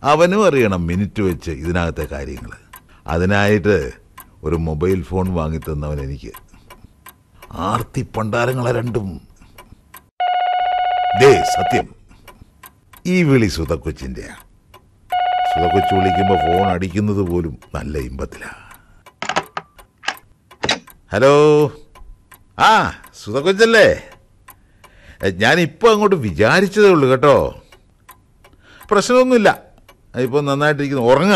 അവനും അറിയണം മിനിറ്റ് വെച്ച് ഇതിനകത്തെ കാര്യങ്ങൾ അതിനായിട്ട് ഒരു മൊബൈൽ ഫോൺ വാങ്ങിത്തന്നവൻ എനിക്ക് ആർത്തി പണ്ടാരങ്ങളെ രണ്ടും ദേ സത്യം ഈ വിളി സുതക്കൊച്ചിൻ്റെയാ സുതക്കൊച്ചു വിളിക്കുമ്പോൾ ഫോൺ അടിക്കുന്നത് പോലും നല്ല ഇമ്പത്തിലാ ഹലോ ആ സുതക്കൊച്ചല്ലേ ഞാനിപ്പോൾ അങ്ങോട്ട് വിചാരിച്ചതേ ഉള്ളൂ കേട്ടോ പ്രശ്നമൊന്നുമില്ല ഇപ്പം നന്നായിട്ടിരിക്കുന്നു ഉറങ്ങാം